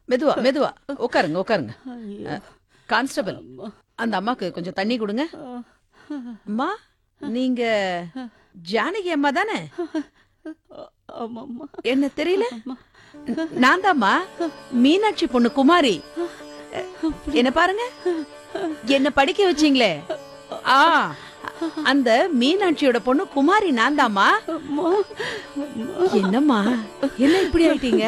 மெதுவா மெதுவா உட்காருங்க உட்காருங்க அ, கான்ஸ்டபிள் அந்த அம்மாக்கு கொஞ்சம் தண்ணி கொடுங்க அம்மா நீங்க ஜானகி அம்மா தானே ஆமாம்மா என்ன தெரியல நான் தாம்மா மீனாட்சி பொண்ணு குமாரி அ, என்ன பாருங்க என்ன படிக்க வச்சீங்களே ஆ அந்த மீனாட்சியோட பொண்ணு குமாரி நான் தாம்மா அம்மா என்னம்மா என்ன இப்படி ஆயிட்டீங்க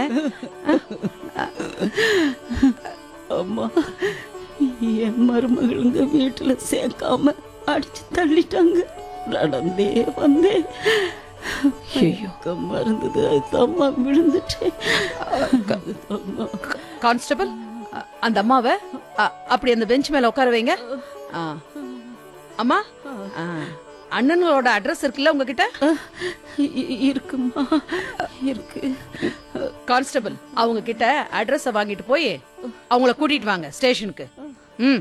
அம்மா என் மருமகளுங்க வீட்டுல சேர்க்காம அடிச்சு தள்ளிட்டாங்க நடந்தே வந்தேன் கம்மா இருந்தது அதுதாம்மா விழுந்துட்டேன் அம்மா கான்ஸ்டபிள் அ- அந்த அம்மாவை அ- அப்படி அந்த பெஞ்ச் மேல உட்கார வைங்க ஆ. அம்மா ஆ. அண்ணனோட அட்ரஸ் இருக்குல்ல உங்ககிட்ட இ- இ- இருக்குமா இருக்கு கான்ஸ்டபிள் அவங்க கிட்ட அட்ரஸ வாங்கிட்டு போய் அவங்கள கூட்டிட்டு வாங்க ஸ்டேஷனுக்கு ம்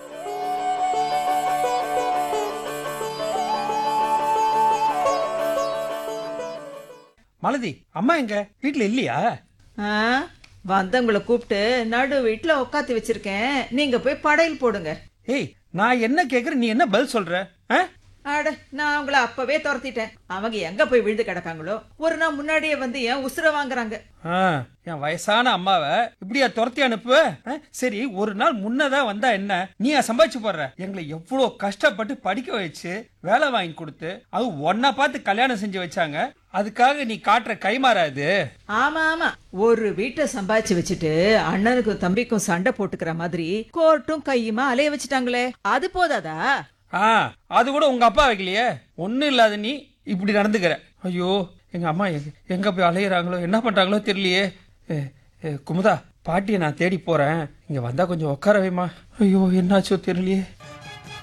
மாலதி அம்மா எங்க வீட்ல இல்லையா ஆ, வந்தவங்கள கூப்பிட்டு நடு வீட்டுல உட்காத்தி வச்சிருக்கேன் நீங்க போய் படையல் போடுங்க ஏய் நான் என்ன கேக்குறேன் நீ என்ன பதில் சொல்ற ஆ? அட நான் அவங்கள அப்பவே துரத்திட்டேன் அவங்க எங்க போய் விழுந்து கிடக்காங்களோ ஒரு நாள் முன்னாடியே வந்து ஏன் உசுர வாங்குறாங்க ஆ, என் வயசான அம்மாவை இப்படியா துரத்தி அனுப்புவ ஆ? சரி ஒரு நாள் முன்னதா வந்தா என்ன நீயா சம்பாதிச்சு போடுற எங்களை எவ்வளவு கஷ்டப்பட்டு படிக்க வச்சு வேலை வாங்கி கொடுத்து அது ஒன்னா பார்த்து கல்யாணம் செஞ்சு வச்சாங்க அதுக்காக நீ காட்டுற கைமாறாது ஆமா ஆமா ஒரு வீட்டை சம்பாதிச்சு வச்சுட்டு அண்ணனுக்கும் தம்பிக்கும் சண்டை போட்டுக்கிற மாதிரி கோர்ட்டும் கையுமா அலைய வச்சுட்டாங்களே அது போதாதா ஆ அது கூட உங்க அப்பா வைக்கலையே ஒண்ணும் இல்லாத நீ இப்படி நடந்துக்கிற ஐயோ எங்க அம்மா எங்க எங்க போய் அலையிறாங்களோ என்ன பண்றாங்களோ தெரியலையே ஏ, ஏ, குமுதா பாட்டியை நான் தேடி போறேன் இங்க வந்தா கொஞ்சம் உட்கார வைமா ஐயோ என்னாச்சோ தெரியலையே